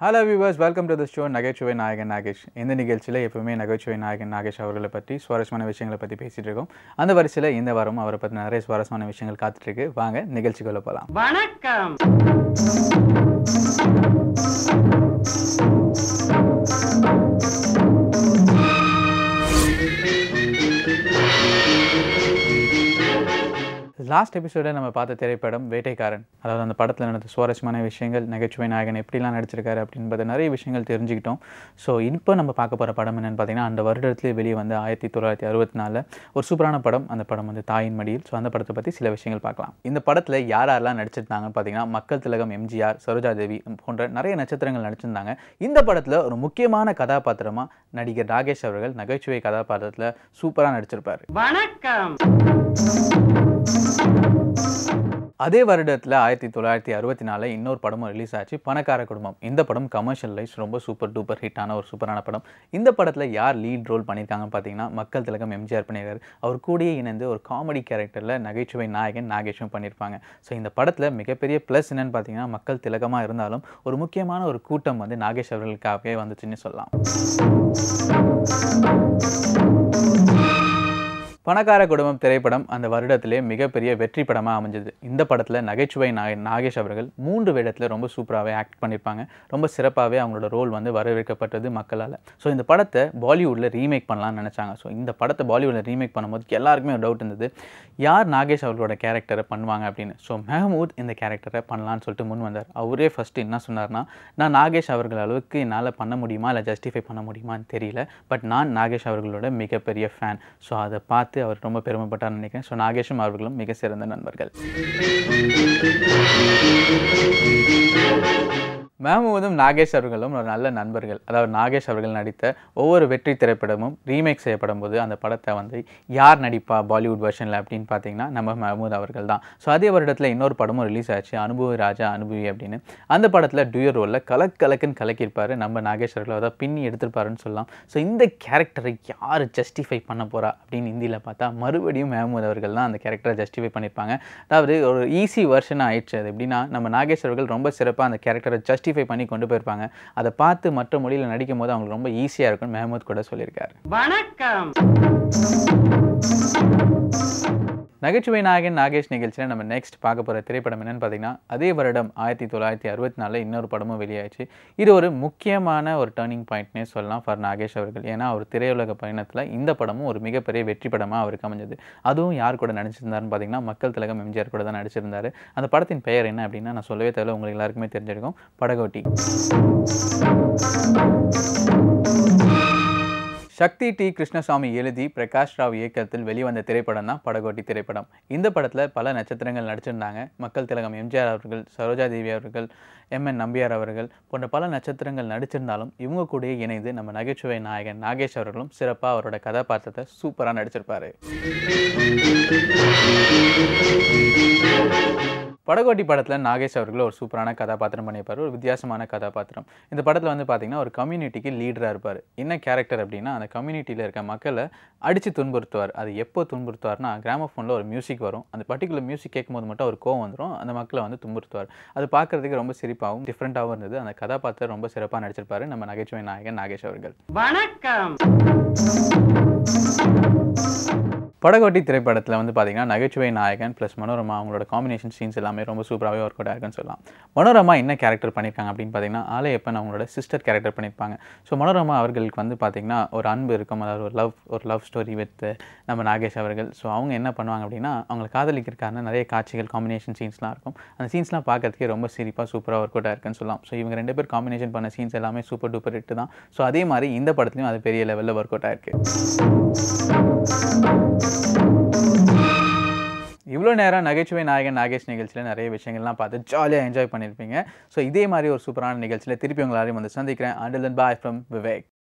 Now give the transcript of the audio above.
hello viewers welcome to the show நகைச்சுவை நாயகன் நாகேஷ் இந்த நிகழ்ச்சியில் எப்பவுமே நகைச்சுவை நாயகன் நாகேஷ் அவர்களை பற்றி சுவாரஸ்யமான விஷயங்களை பற்றி பேசிகிட்டு இருக்கோம் அந்த வரிசையில் இந்த வாரம் அவரை பற்றி நிறைய சுவாரஸ்யமான விஷயங்கள் காத்துட்ருக்கு வாங்க நிகழ்ச்சிக்குள்ளே போகலாம் வணக்கம் லாஸ்ட் எபிசோடில் நம்ம பார்த்த திரைப்படம் வேட்டைக்காரன் அதாவது அந்த படத்தில் நடந்த சுவாரஸ்யமான விஷயங்கள் நகைச்சுவை நாயகன் எப்படிலாம் நடிச்சிருக்காரு அப்படின்பது நிறைய விஷயங்கள் தெரிஞ்சுக்கிட்டோம் ஸோ இப்போ நம்ம பார்க்க போகிற படம் என்னென்னு பார்த்தீங்கன்னா அந்த வருடத்திலே வெளியே வந்து ஆயிரத்தி தொள்ளாயிரத்தி அறுபத்தி நாலில் ஒரு சூப்பரான படம் அந்த படம் வந்து தாயின் மடியில் ஸோ அந்த படத்தை பற்றி சில விஷயங்கள் பார்க்கலாம் இந்த படத்தில் யார் யாரெல்லாம் நடிச்சிருந்தாங்கன்னு பார்த்தீங்கன்னா மக்கள் திலகம் எம்ஜிஆர் சரோஜா தேவி போன்ற நிறைய நட்சத்திரங்கள் நடிச்சிருந்தாங்க இந்த படத்தில் ஒரு முக்கியமான கதாபாத்திரமாக நடிகர் நாகேஷ் அவர்கள் நகைச்சுவை கதாபாத்திரத்தில் சூப்பராக நடிச்சிருப்பார் வணக்கம் அதே வருடத்தில் ஆயிரத்தி தொள்ளாயிரத்தி அறுபத்தி நாலில் இன்னொரு படமும் ரிலீஸ் ஆச்சு பணக்கார குடும்பம் இந்த படம் கமர்ஷியல் லைஃப் ரொம்ப சூப்பர் டூப்பர் ஹிட்டான ஒரு சூப்பரான படம் இந்த படத்தில் யார் லீட் ரோல் பண்ணியிருக்காங்கன்னு பார்த்தீங்கன்னா மக்கள் திலகம் எம்ஜிஆர் பண்ணியிருக்காரு அவர் கூடயே இணைந்து ஒரு காமெடி கேரக்டரில் நகைச்சுவை நாயகன் நாகேஷும் பண்ணியிருப்பாங்க ஸோ இந்த படத்தில் மிகப்பெரிய ப்ளஸ் என்னன்னு பார்த்தீங்கன்னா மக்கள் திலகமாக இருந்தாலும் ஒரு முக்கியமான ஒரு கூட்டம் வந்து நாகேஷ் அவர்களுக்காகவே வந்துச்சுன்னு சொல்லலாம் பணக்கார குடும்பம் திரைப்படம் அந்த வருடத்திலே மிகப்பெரிய வெற்றி படமாக அமைஞ்சது இந்த படத்தில் நகைச்சுவை நாய நாகேஷ் அவர்கள் மூன்று வேடத்தில் ரொம்ப சூப்பராகவே ஆக்ட் பண்ணியிருப்பாங்க ரொம்ப சிறப்பாகவே அவங்களோட ரோல் வந்து வரவேற்கப்பட்டது மக்களால் ஸோ இந்த படத்தை பாலிவுட்டில் ரீமேக் பண்ணலாம்னு நினச்சாங்க ஸோ இந்த படத்தை பாலிவுட்டில் ரீமேக் பண்ணும்போது எல்லாருக்குமே ஒரு டவுட் இருந்தது யார் நாகேஷ் அவர்களோட கேரக்டரை பண்ணுவாங்க அப்படின்னு ஸோ மெஹமூத் இந்த கேரக்டரை பண்ணலான்னு சொல்லிட்டு முன் வந்தார் அவரே ஃபஸ்ட்டு என்ன சொன்னார்னா நான் நாகேஷ் அவர்கள் அளவுக்கு என்னால் பண்ண முடியுமா இல்லை ஜஸ்டிஃபை பண்ண முடியுமான்னு தெரியல பட் நான் நாகேஷ் அவர்களோட மிகப்பெரிய ஃபேன் ஸோ அதை பார்த்து அவர் ரொம்ப பெருமைப்பட்டார் நினைக்கிறேன் ஸோ நாகேஷும் அவர்களும் மிக சிறந்த நண்பர்கள் மேமுவதும் நாகேஷ் அவர்களும் ஒரு நல்ல நண்பர்கள் அதாவது நாகேஷ் அவர்கள் நடித்த ஒவ்வொரு வெற்றி திரைப்படமும் ரீமேக் செய்யப்படும் போது அந்த படத்தை வந்து யார் நடிப்பா பாலிவுட் வெர்ஷனில் அப்படின்னு பார்த்தீங்கன்னா நம்ம மஹமூத் அவர்கள் தான் ஸோ அதே வருடத்தில் இன்னொரு படமும் ரிலீஸ் ஆச்சு அனுபவி ராஜா அனுபவி அப்படின்னு அந்த படத்தில் டூயர் ரோலில் கலக் கலக்குன்னு கலக்கியிருப்பார் நம்ம நாகேஷ் அவர்கள் அதாவது பின்னி எடுத்திருப்பாருன்னு சொல்லலாம் ஸோ இந்த கேரக்டரை யார் ஜஸ்டிஃபை பண்ண போகிறா அப்படின்னு ஹிந்தியில் பார்த்தா மறுபடியும் மஹமூத் அவர்கள் தான் அந்த கேரக்டரை ஜஸ்டிஃபை பண்ணியிருப்பாங்க அதாவது ஒரு ஈஸி வெர்ஷனாக ஆயிடுச்சு அது எப்படின்னா நம்ம நாகேஷ் அவர்கள் ரொம்ப சிறப்பாக அந்த கேரக்டரை ஜஸ்டிஃபை பண்ணி கொண்டு போயிருப்பாங்க அதை பார்த்து மற்ற மொழியில் நடிக்கும் போது அவங்களுக்கு ரொம்ப ஈஸியாக இருக்கும்னு மெஹமூத் கூட சொல்லியிருக்காரு வணக்கம் நகைச்சுவை நாயகன் நாகேஷ் நிகழ்ச்சியில் நம்ம நெக்ஸ்ட் பார்க்க போகிற திரைப்படம் என்னன்னு பார்த்தீங்கன்னா அதே வருடம் ஆயிரத்தி தொள்ளாயிரத்தி அறுபத்தி நாலில் இன்னொரு படமும் வெளியாச்சு இது ஒரு முக்கியமான ஒரு டேர்னிங் பாயிண்ட்னே சொல்லலாம் ஃபார் நாகேஷ் அவர்கள் ஏன்னா அவர் திரையுலக பயணத்தில் இந்த படமும் ஒரு மிகப்பெரிய வெற்றி படமாக அவருக்கு அமைஞ்சது அதுவும் யார் கூட நடிச்சிருந்தாருன்னு பார்த்தீங்கன்னா மக்கள் திலகம் எம்ஜிஆர் கூட தான் நடிச்சிருந்தாரு அந்த படத்தின் பெயர் என்ன அப்படின்னா நான் சொல்லவே தேவை உங்களுக்கு எல்லாருக்குமே தெரிஞ்சிருக்கும் படகோட்டி சக்தி டி கிருஷ்ணசாமி எழுதி பிரகாஷ் ராவ் இயக்கத்தில் வெளிவந்த திரைப்படம் தான் படகோட்டி திரைப்படம் இந்த படத்தில் பல நட்சத்திரங்கள் நடிச்சிருந்தாங்க மக்கள் திலகம் எம்ஜிஆர் அவர்கள் சரோஜா தேவி அவர்கள் எம் என் நம்பியார் அவர்கள் போன்ற பல நட்சத்திரங்கள் நடிச்சிருந்தாலும் இவங்க கூடயே இணைந்து நம்ம நகைச்சுவை நாயகன் நாகேஷ் அவர்களும் சிறப்பாக அவரோட கதாபாத்திரத்தை சூப்பராக நடிச்சிருப்பாரு படகோட்டி படத்தில் நாகேஷ் அவர்கள் ஒரு சூப்பரான கதாபாத்திரம் பண்ணியிருப்பார் ஒரு வித்தியாசமான கதாபாத்திரம் இந்த படத்தில் வந்து பார்த்தீங்கன்னா ஒரு கம்யூனிட்டிக்கு லீடராக இருப்பார் என்ன கேரக்டர் அப்படின்னா அந்த கம்யூனிட்டியில் இருக்க மக்களை அடித்து துன்புறுத்துவார் அது எப்போ துன்புறுத்துவார்னா கிராமஃபோனில் ஒரு மியூசிக் வரும் அந்த பர்டிகுலர் மியூசிக் கேட்கும்போது மட்டும் ஒரு கோவம் வந்துடும் அந்த மக்களை வந்து துன்புறுத்துவார் அது பார்க்குறதுக்கு ரொம்ப சிரிப்பாகவும் டிஃப்ரெண்ட்டாகவும் இருந்தது அந்த கதாபாத்திரம் ரொம்ப சிறப்பாக நடிச்சிருப்பாரு நம்ம நகைச்சுவை நாயகன் நாகேஷ் அவர்கள் வணக்கம் படகோட்டி திரைப்படத்தில் வந்து பார்த்தீங்கன்னா நகைச்சுவை நாயகன் ப்ளஸ் மனோரமா அவங்களோட காம்பினேஷன் சீன்ஸ் எல்லாமே ரொம்ப சூப்பராகவே ஒர்க் அவுட் ஆயிருக்குன்னு சொல்லலாம் மனோரமா என்ன கேரக்டர் பண்ணியிருக்காங்க அப்படின்னு பார்த்தீங்கன்னா ஆலயப்பன் அவங்களோட சிஸ்டர் கேரக்டர் பண்ணியிருப்பாங்க ஸோ மனோரமா அவர்களுக்கு வந்து பார்த்தீங்கன்னா ஒரு அன்பு இருக்கும் அதாவது ஒரு லவ் ஒரு லவ் ஸ்டோரி வித் நம்ம நாகேஷ் அவர்கள் ஸோ அவங்க என்ன பண்ணுவாங்க அப்படின்னா அவங்களை காதலிக்கிறதுக்கான நிறைய காட்சிகள் காம்பினேஷன் சீன்ஸ்லாம் இருக்கும் அந்த சீன்ஸ்லாம் பார்க்கறதுக்கே ரொம்ப சிரிப்பாக சூப்பராக ஒர்க் அவுட் ஆயிருக்குன்னு சொல்லலாம் ஸோ இவங்க ரெண்டு பேர் காம்பினேஷன் பண்ண சீன்ஸ் எல்லாமே சூப்பர் டூப்பர் ஹிட் தான் ஸோ அதே மாதிரி இந்த படத்துலையும் அது பெரிய லெவலில் ஒர்க் அவுட் ஆயிருக்கு இவ்வளோ நேரம் நகைச்சுவை நாயகன் நாகேஷ் நிகழ்ச்சியில் நிறைய விஷயங்கள்லாம் பார்த்து ஜாலியாக என்ஜாய் பண்ணியிருப்பீங்க ஸோ இதே மாதிரி ஒரு சூப்பரான நிகழ்ச்சியில் திருப்பி உங்களாரையும் வந்து சந்திக்கிறேன் அண்டில் பாய் ஃப்ரம் விவேக்